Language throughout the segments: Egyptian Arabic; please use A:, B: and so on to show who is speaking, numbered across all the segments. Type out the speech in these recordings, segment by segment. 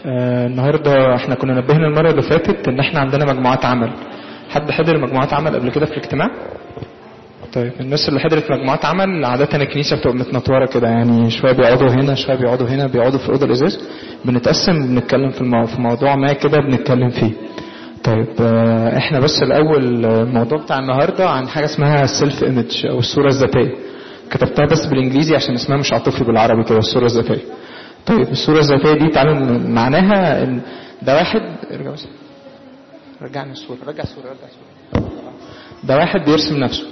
A: آه النهارده احنا كنا نبهنا المره اللي فاتت ان احنا عندنا مجموعات عمل حد حضر مجموعات عمل قبل كده في الاجتماع طيب الناس اللي حضرت مجموعات عمل عادة الكنيسة بتبقى متنطورة كده يعني شوية بيقعدوا هنا شوية بيقعدوا هنا بيقعدوا في أوضة الإزاز بنتقسم بنتكلم في, المو... في موضوع ما كده بنتكلم فيه طيب آه، احنا بس الأول آه، الموضوع بتاع النهاردة عن حاجة اسمها السيلف ايمج أو الصورة الذاتية كتبتها بس بالإنجليزي عشان اسمها مش عاطفي بالعربي كده الصورة الذاتية طيب الصورة الذاتية دي تعالوا ن- معناها إن ده واحد ارجع بس رجعني الصورة رجع الصورة رجع الصورة ده واحد بيرسم نفسه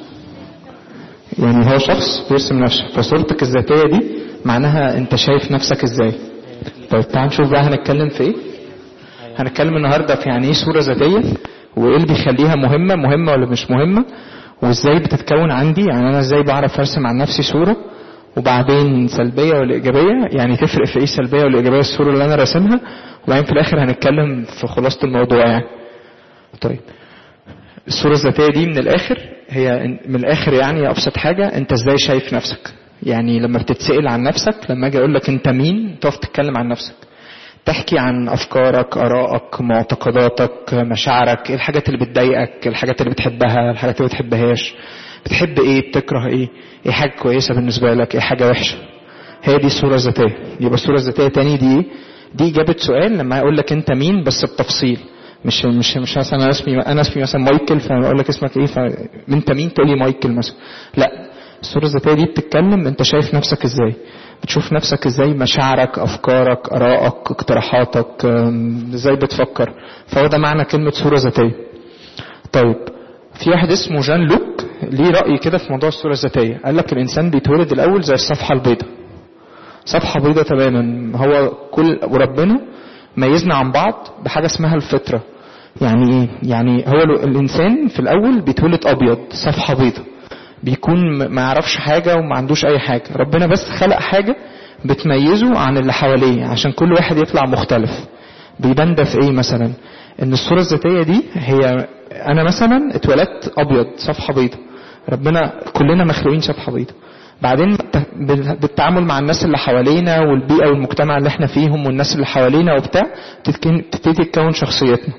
A: يعني هو شخص بيرسم نفسه فصورتك الذاتية دي معناها انت شايف نفسك ازاي طيب تعال نشوف بقى هنتكلم في ايه هنتكلم النهارده في يعني ايه صورة ذاتية وايه اللي بيخليها مهمة مهمة ولا مش مهمة وازاي بتتكون عندي يعني انا ازاي بعرف ارسم عن نفسي صورة وبعدين سلبية ولا إيجابية يعني تفرق في ايه السلبية ولا الإيجابية الصورة اللي انا راسمها وبعدين في الاخر هنتكلم في خلاصة الموضوع يعني طيب الصورة الذاتية دي من الآخر هي من الآخر يعني أبسط حاجة أنت إزاي شايف نفسك يعني لما بتتسأل عن نفسك لما أجي أقول لك أنت مين تقف تتكلم عن نفسك تحكي عن أفكارك آرائك معتقداتك مشاعرك إيه الحاجات اللي بتضايقك الحاجات اللي بتحبها الحاجات اللي بتحبهاش بتحب إيه بتكره إيه إيه حاجة كويسة بالنسبة لك إيه حاجة وحشة هي دي الصورة الذاتية يبقى الصورة الذاتية تاني دي إيه دي إجابة سؤال لما أقول لك أنت مين بس بتفصيل مش مش مش مثلا انا اسمي انا اسمي مثلا مايكل فاقول لك اسمك ايه فانت مين تقول لي مايكل مثلا لا الصوره الذاتيه دي بتتكلم انت شايف نفسك ازاي بتشوف نفسك ازاي مشاعرك افكارك ارائك اقتراحاتك أم، ازاي بتفكر فهو ده معنى كلمه صوره ذاتيه طيب في واحد اسمه جان لوك ليه راي كده في موضوع الصوره الذاتيه قال لك الانسان بيتولد الاول زي الصفحه البيضاء صفحة بيضة تماما هو كل وربنا ميزنا عن بعض بحاجة اسمها الفطرة يعني ايه يعني هو ال- الانسان في الاول بيتولد ابيض صفحة بيضة بيكون م- ما يعرفش حاجة وما عندوش اي حاجة ربنا بس خلق حاجة بتميزه عن اللي حواليه عشان كل واحد يطلع مختلف بيبان ده في ايه مثلا ان الصورة الذاتية دي هي انا مثلا اتولدت ابيض صفحة بيضة ربنا كلنا مخلوقين صفحة بيضة بعدين ت- بال- بالتعامل مع الناس اللي حوالينا والبيئة والمجتمع اللي احنا فيهم والناس اللي حوالينا وبتاع تتكن- تبتدي تتكون شخصيتنا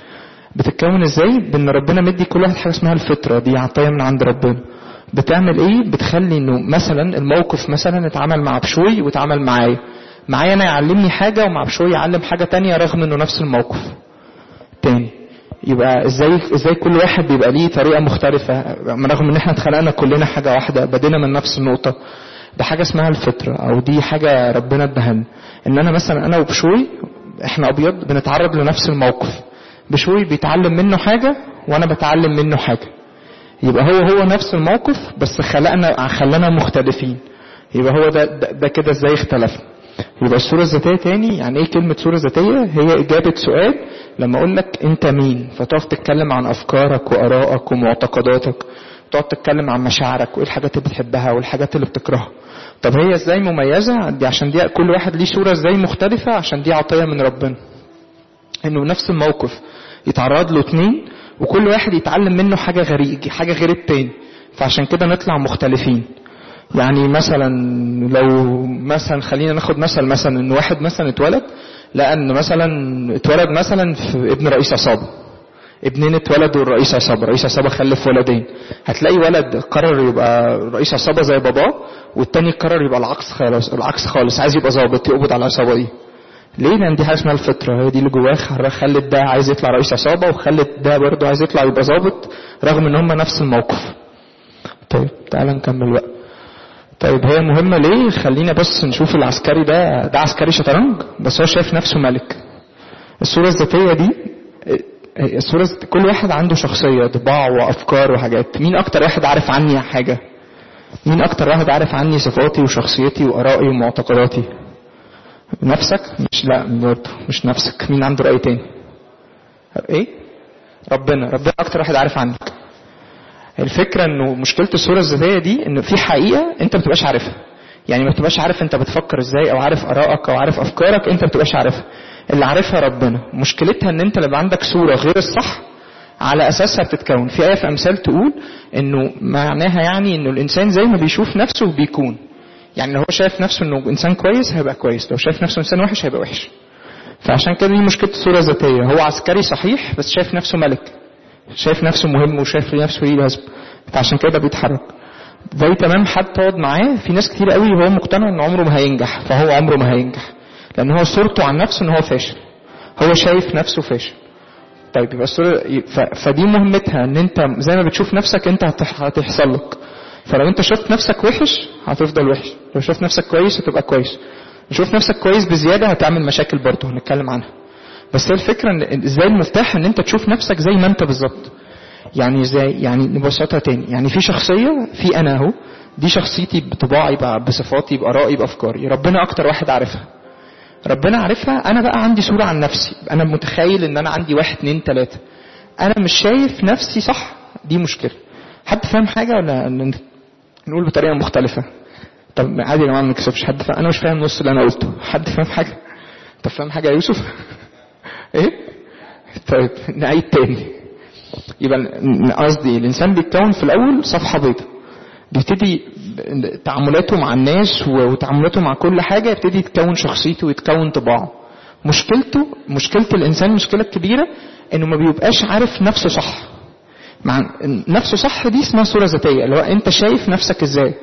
A: بتتكون ازاي بان ربنا مدي كل واحد حاجه اسمها الفطره دي عطيه من عند ربنا بتعمل ايه بتخلي انه مثلا الموقف مثلا اتعمل مع بشوي واتعمل معايا معايا انا يعلمني حاجه ومع بشوي يعلم حاجه تانية رغم انه نفس الموقف تاني يبقى ازاي ازاي كل واحد بيبقى ليه طريقه مختلفه رغم ان احنا اتخلقنا كلنا حاجه واحده بدينا من نفس النقطه ده حاجه اسمها الفطره او دي حاجه ربنا اداها لنا ان انا مثلا انا وبشوي احنا ابيض بنتعرض لنفس الموقف بشوي بيتعلم منه حاجه وانا بتعلم منه حاجه يبقى هو هو نفس الموقف بس خلقنا خلانا مختلفين يبقى هو ده ده, ده كده ازاي اختلفنا يبقى الصورة الذاتية تاني يعني ايه كلمة صورة ذاتية هي إجابة سؤال لما أقول لك أنت مين فتقف تتكلم عن أفكارك وآرائك ومعتقداتك تقعد تتكلم عن مشاعرك وإيه الحاجات اللي بتحبها والحاجات اللي بتكرهها طب هي ازاي مميزة دي عشان دي كل واحد ليه صورة ازاي مختلفة عشان دي عطية من ربنا انه نفس الموقف يتعرض له اتنين وكل واحد يتعلم منه حاجة غير حاجة غير التاني فعشان كده نطلع مختلفين يعني مثلا لو مثلا خلينا ناخد مثل مثلا ان واحد مثلا اتولد لان مثلا اتولد مثلا في ابن رئيس عصابه ابنين اتولدوا الرئيس عصابه رئيس عصابه خلف ولدين هتلاقي ولد قرر يبقى رئيس عصابه زي باباه والتاني قرر يبقى العكس خالص العكس خالص عايز يبقى ظابط يقبض على العصابه دي ليه؟ لأن دي حاجة اسمها الفطرة هي دي اللي جواه خلت ده عايز يطلع رئيس عصابة وخلت ده برضه عايز يطلع يبقى ظابط رغم إن هما نفس الموقف. طيب تعال نكمل بقى. طيب هي مهمة ليه؟ خلينا بس نشوف العسكري ده ده عسكري شطرنج بس هو شايف نفسه ملك. الصورة الذاتية دي الصورة الذاتية كل واحد عنده شخصية طباع وأفكار وحاجات. مين أكتر واحد عارف عني حاجة؟ مين أكتر واحد عارف عني صفاتي وشخصيتي وآرائي ومعتقداتي؟ نفسك مش لا برضه مش نفسك مين عنده رأي تاني ايه ربنا ربنا اكتر واحد عارف عنك الفكرة انه مشكلة الصورة الذاتية دي انه في حقيقة انت ما بتبقاش عارفها يعني ما بتبقاش عارف انت بتفكر ازاي او عارف ارائك او عارف افكارك انت ما بتبقاش عارفها اللي عارفها ربنا مشكلتها ان انت لما عندك صورة غير الصح على اساسها بتتكون في ايه في امثال تقول انه معناها يعني انه الانسان زي ما بيشوف نفسه بيكون يعني لو هو شايف نفسه انه انسان كويس هيبقى كويس لو شايف نفسه انسان وحش هيبقى وحش فعشان كده دي مشكله الصوره الذاتيه هو عسكري صحيح بس شايف نفسه ملك شايف نفسه مهم وشايف نفسه ليه لازمه فعشان كده بيتحرك زي تمام حد تقعد معاه في ناس كتير قوي هو مقتنع ان عمره ما هينجح فهو عمره ما هينجح لان هو صورته عن نفسه ان هو فاشل هو شايف نفسه فاشل طيب يبقى الصورة ف... فدي مهمتها ان انت زي ما بتشوف نفسك انت هتح... هتحصل لك فلو انت شفت نفسك وحش هتفضل وحش لو شفت نفسك كويس هتبقى كويس لو شفت نفسك كويس بزيادة هتعمل مشاكل برضه هنتكلم عنها بس هي الفكرة ان ازاي المفتاح ان انت تشوف نفسك زي ما انت بالظبط يعني ازاي يعني نبسطها تاني يعني في شخصية في انا اهو دي شخصيتي بطباعي بقى بصفاتي بارائي بافكاري ربنا اكتر واحد عارفها ربنا عارفها انا بقى عندي صورة عن نفسي انا متخيل ان انا عندي واحد اتنين تلاتة انا مش شايف نفسي صح دي مشكلة حد فاهم حاجة ولا نقول بطريقة مختلفة طب عادي يا جماعة ما نكسبش حد فاهم انا مش فاهم نص اللي انا قلته حد فاهم حاجة طب فاهم حاجة يا يوسف ايه طيب نعيد تاني يبقى قصدي الانسان بيتكون في الاول صفحة بيضاء بيبتدي تعاملاته مع الناس وتعاملاته مع كل حاجة يبتدي يتكون شخصيته ويتكون طباعه مشكلته مشكلة الإنسان المشكلة الكبيرة إنه ما بيبقاش عارف نفسه صح مع نفسه صح دي اسمها صورة ذاتية اللي هو أنت شايف نفسك إزاي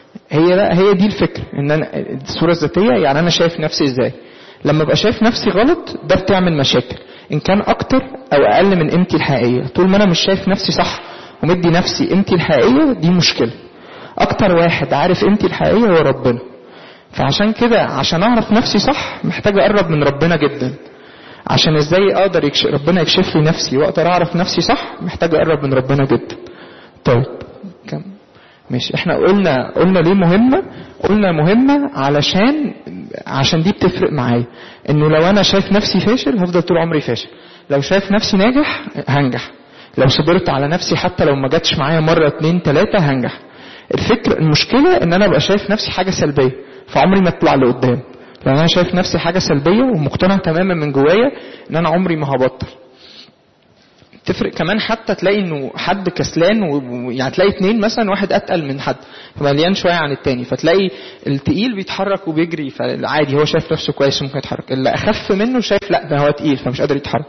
A: هي لا هي دي الفكرة إن أنا الصورة الذاتية يعني أنا شايف نفسي إزاي لما ابقى شايف نفسي غلط ده بتعمل مشاكل إن كان أكتر أو أقل من قيمتي الحقيقية طول ما أنا مش شايف نفسي صح ومدي نفسي قيمتي الحقيقية دي مشكلة اكتر واحد عارف قيمتي الحقيقيه هو ربنا فعشان كده عشان اعرف نفسي صح محتاج اقرب من ربنا جدا عشان ازاي اقدر يكشف ربنا يكشف لي نفسي واقدر اعرف نفسي صح محتاج اقرب من ربنا جدا طيب كم ماشي احنا قلنا قلنا ليه مهمه قلنا مهمه علشان عشان دي بتفرق معايا انه لو انا شايف نفسي فاشل هفضل طول عمري فاشل لو شايف نفسي ناجح هنجح لو صبرت على نفسي حتى لو ما جاتش معايا مره اتنين تلاته هنجح الفكر المشكلة ان انا ابقى شايف نفسي حاجة سلبية فعمري ما اطلع لقدام لان انا شايف نفسي حاجة سلبية ومقتنع تماما من جوايا ان انا عمري ما هبطل تفرق كمان حتى تلاقي انه حد كسلان ويعني تلاقي اتنين مثلا واحد اتقل من حد مليان شويه عن التاني فتلاقي التقيل بيتحرك وبيجري فعادي هو شايف نفسه كويس وممكن يتحرك اللي اخف منه شايف لا ده هو تقيل فمش قادر يتحرك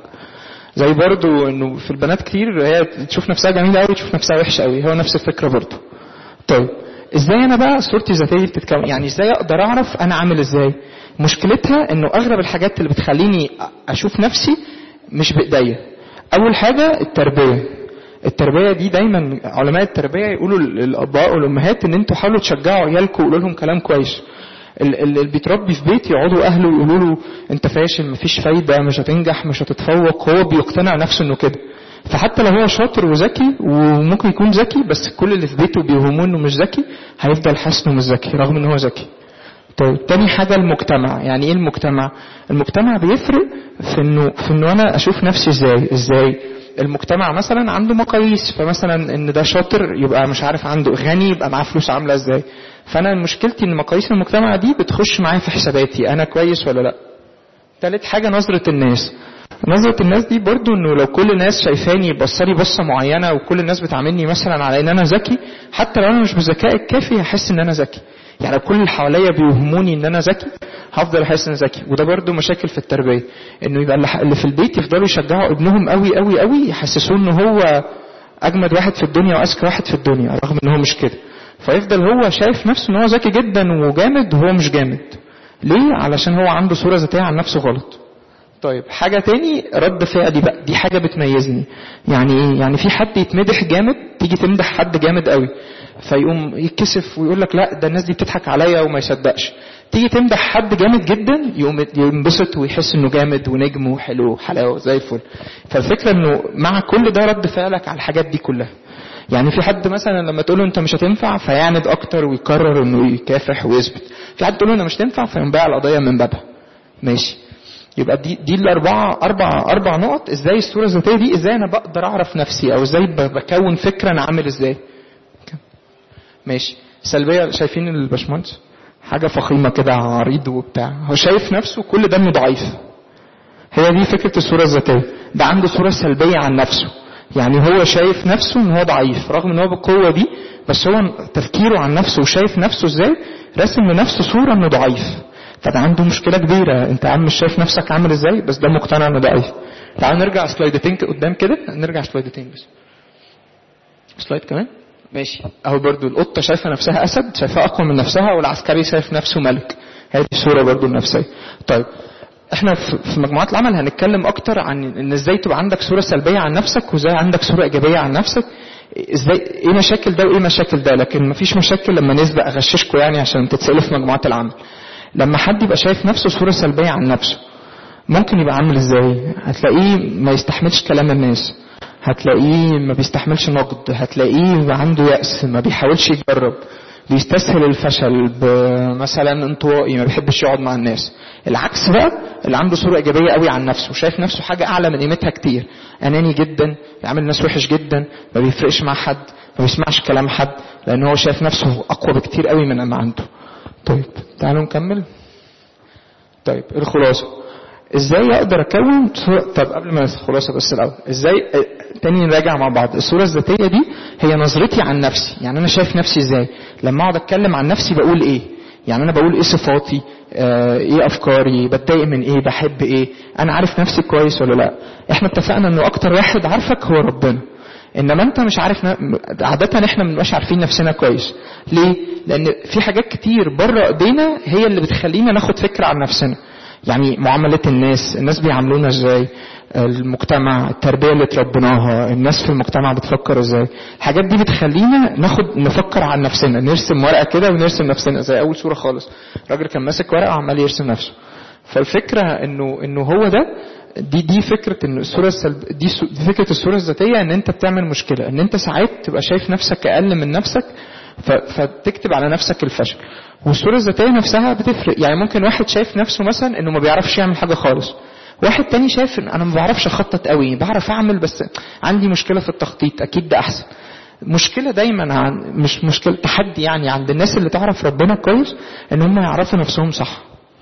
A: زي برضو انه في البنات كتير هي تشوف نفسها جميله قوي تشوف نفسها وحشه قوي هو نفس الفكره برضو طيب ازاي انا بقى صورتي الذاتيه بتتكون يعني ازاي اقدر اعرف انا عامل ازاي مشكلتها انه اغلب الحاجات اللي بتخليني اشوف نفسي مش بايديا اول حاجه التربيه التربيه دي دايما علماء التربيه يقولوا للاباء والامهات ان انتوا حاولوا تشجعوا عيالكم وقولوا لهم كلام كويس اللي بيتربي في بيت يقعدوا اهله يقولوا له انت فاشل مفيش فايده مش هتنجح مش هتتفوق هو بيقتنع نفسه انه كده فحتى لو هو شاطر وذكي وممكن يكون ذكي بس كل اللي في بيته بيوهموه انه مش ذكي هيفضل حاسس انه مش ذكي رغم ان هو ذكي. طيب تاني حاجة المجتمع، يعني ايه المجتمع؟ المجتمع بيفرق في انه في انه انا اشوف نفسي ازاي، ازاي؟ المجتمع مثلا عنده مقاييس فمثلا ان ده شاطر يبقى مش عارف عنده غني يبقى معاه فلوس عامله ازاي فانا مشكلتي ان مقاييس المجتمع دي بتخش معايا في حساباتي انا كويس ولا لا تالت حاجه نظره الناس نظرة الناس دي برضو انه لو كل الناس شايفاني بصلي بصة معينة وكل الناس بتعاملني مثلا على ان انا ذكي حتى لو انا مش بالذكاء الكافي هحس ان انا ذكي يعني لو كل اللي حواليا بيوهموني ان انا ذكي هفضل احس ان ذكي وده برضو مشاكل في التربية انه يبقى اللي في البيت يفضلوا يشجعوا ابنهم قوي قوي قوي يحسسوه ان هو اجمد واحد في الدنيا واذكى واحد في الدنيا رغم ان هو مش كده فيفضل هو شايف نفسه ان هو ذكي جدا وجامد وهو مش جامد ليه علشان هو عنده صورة ذاتية عن نفسه غلط طيب حاجة تاني رد فعلي بقى دي حاجة بتميزني يعني ايه يعني في حد يتمدح جامد تيجي تمدح حد جامد قوي فيقوم يتكسف ويقول لك لا ده الناس دي بتضحك عليا وما يصدقش تيجي تمدح حد جامد جدا يقوم ينبسط ويحس انه جامد ونجم وحلو وحلاوه زي الفل فالفكره انه مع كل ده رد فعلك على الحاجات دي كلها يعني في حد مثلا لما تقول له انت مش هتنفع فيعند اكتر ويقرر انه يكافح ويثبت في حد تقول له انا مش تنفع فينباع القضيه من بابها ماشي يبقى دي دي الاربعه اربع اربع نقط ازاي الصوره الذاتيه دي ازاي انا بقدر اعرف نفسي او ازاي بكون فكره انا عامل ازاي ماشي سلبيه شايفين الباشمهندس حاجه فخيمه كده عريض وبتاع هو شايف نفسه كل ده انه ضعيف هي دي فكره الصوره الذاتيه ده عنده صوره سلبيه عن نفسه يعني هو شايف نفسه ان هو ضعيف رغم ان هو بالقوه دي بس هو تفكيره عن نفسه وشايف نفسه ازاي راسم لنفسه صوره انه ضعيف فده عنده مشكله كبيره انت يا عم مش شايف نفسك عامل ازاي بس ده مقتنع انه ضعيف تعال نرجع سلايدتين قدام كده نرجع سلايدتين بس سلايد كمان ماشي اهو برضو القطه شايفه نفسها اسد شايفاها اقوى من نفسها والعسكري شايف نفسه ملك هذه الصوره برضو النفسيه طيب احنا في مجموعات العمل هنتكلم اكتر عن ان ازاي تبقى عندك صوره سلبيه عن نفسك وازاي عندك صوره ايجابيه عن نفسك ازاي ايه مشاكل ده وايه مشاكل ده لكن مفيش مشاكل لما نسبق اغششكم يعني عشان تتسالوا في مجموعات العمل لما حد يبقى شايف نفسه صوره سلبيه عن نفسه ممكن يبقى عامل ازاي هتلاقيه ما يستحملش كلام الناس هتلاقيه ما بيستحملش نقد هتلاقيه عنده يأس ما بيحاولش يجرب بيستسهل الفشل مثلا انطوائي ما بيحبش يقعد مع الناس العكس بقى اللي عنده صوره ايجابيه قوي عن نفسه وشايف نفسه حاجه اعلى من قيمتها كتير اناني جدا بيعامل الناس وحش جدا ما بيفرقش مع حد ما بيسمعش كلام حد لان هو شايف نفسه اقوى بكتير قوي من ما عنده طيب تعالوا نكمل طيب الخلاصه ازاي اقدر اكون صورة طب قبل ما الخلاصه بس الاول ازاي تاني نراجع مع بعض الصوره الذاتيه دي هي نظرتي عن نفسي يعني انا شايف نفسي ازاي لما اقعد اتكلم عن نفسي بقول ايه يعني انا بقول ايه صفاتي آه ايه افكاري بتضايق من ايه بحب ايه انا عارف نفسي كويس ولا لا احنا اتفقنا انه اكتر واحد عارفك هو ربنا انما انت مش عارف ن... عاده احنا مش عارفين نفسنا كويس ليه لان في حاجات كتير بره ايدينا هي اللي بتخلينا ناخد فكره عن نفسنا يعني معاملة الناس الناس بيعاملونا ازاي المجتمع التربية اللي تربيناها الناس في المجتمع بتفكر ازاي الحاجات دي بتخلينا ناخد نفكر عن نفسنا نرسم ورقة كده ونرسم نفسنا زي اول صورة خالص راجل كان ماسك ورقة وعمال يرسم نفسه فالفكرة انه انه هو ده دي دي فكرة ان الصورة السلب دي, دي فكرة الصورة الذاتية ان انت بتعمل مشكلة ان انت ساعات تبقى شايف نفسك اقل من نفسك فتكتب على نفسك الفشل والصورة الذاتية نفسها بتفرق يعني ممكن واحد شايف نفسه مثلا انه ما بيعرفش يعمل حاجة خالص واحد تاني شايف ان انا ما بعرفش اخطط قوي بعرف اعمل بس عندي مشكلة في التخطيط اكيد ده احسن مشكلة دايما عن مش مشكلة تحدي يعني عند الناس اللي تعرف ربنا كويس ان هم يعرفوا نفسهم صح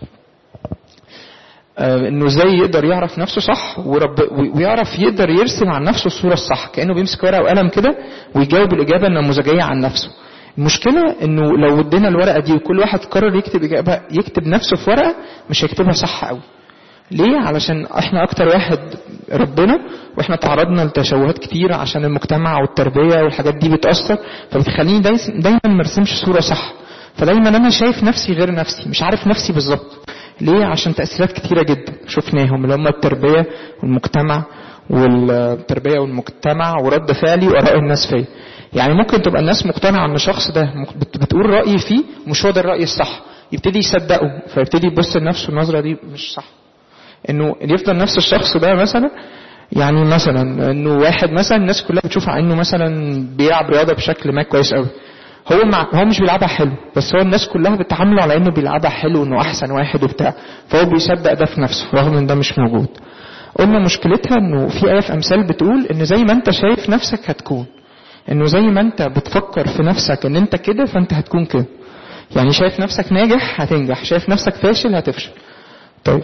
A: آه انه ازاي يقدر يعرف نفسه صح ورب ويعرف يقدر يرسم عن نفسه الصورة الصح كأنه بيمسك ورقة وقلم كده ويجاوب الإجابة النموذجية عن نفسه المشكلة انه لو ادينا الورقة دي وكل واحد قرر يكتب إجابة يكتب نفسه في ورقة مش هيكتبها صح قوي ليه؟ علشان احنا اكتر واحد ربنا واحنا تعرضنا لتشوهات كتير عشان المجتمع والتربية والحاجات دي بتأثر فبتخليني دايما مرسمش صورة صح فدايما انا شايف نفسي غير نفسي مش عارف نفسي بالظبط ليه؟ عشان تأثيرات كتيرة جدا شفناهم اللي هم التربية والمجتمع والتربية والمجتمع ورد فعلي وآراء الناس فيا يعني ممكن تبقى الناس مقتنعة ان الشخص ده بتقول رأي فيه مش هو ده الرأي الصح يبتدي يصدقه فيبتدي يبص لنفسه النظرة دي مش صح انه يفضل نفس الشخص ده مثلا يعني مثلا انه واحد مثلا الناس كلها بتشوف على انه مثلا بيلعب رياضة بشكل ما كويس قوي هو مع هو مش بيلعبها حلو بس هو الناس كلها بتعامله على انه بيلعبها حلو انه احسن واحد وبتاع فهو بيصدق ده في نفسه رغم ان ده مش موجود قلنا مشكلتها انه في ايه في امثال بتقول ان زي ما انت شايف نفسك هتكون انه زي ما انت بتفكر في نفسك ان انت كده فانت هتكون كده يعني شايف نفسك ناجح هتنجح شايف نفسك فاشل هتفشل طيب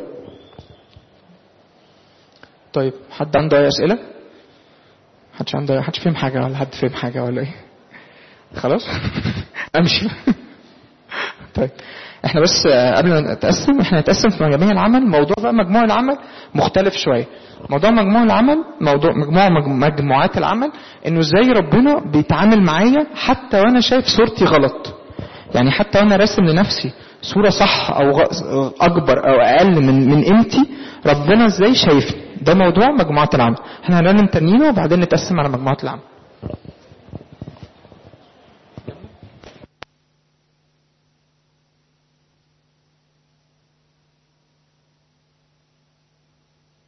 A: طيب حد عنده اي اسئله حدش عنده حدش فهم حاجه ولا حد فهم حاجه ولا ايه خلاص امشي طيب احنا بس قبل ما نتقسم احنا نتقسم في مجاميع العمل موضوع بقى مجموع العمل مختلف شويه موضوع مجموع العمل موضوع مجموع مجموعات العمل انه ازاي ربنا بيتعامل معايا حتى وانا شايف صورتي غلط يعني حتى وانا راسم لنفسي صورة صح او اكبر او اقل من من قيمتي ربنا ازاي شايفني ده موضوع مجموعات العمل احنا هنعمل ترنيمه وبعدين نتقسم على مجموعات العمل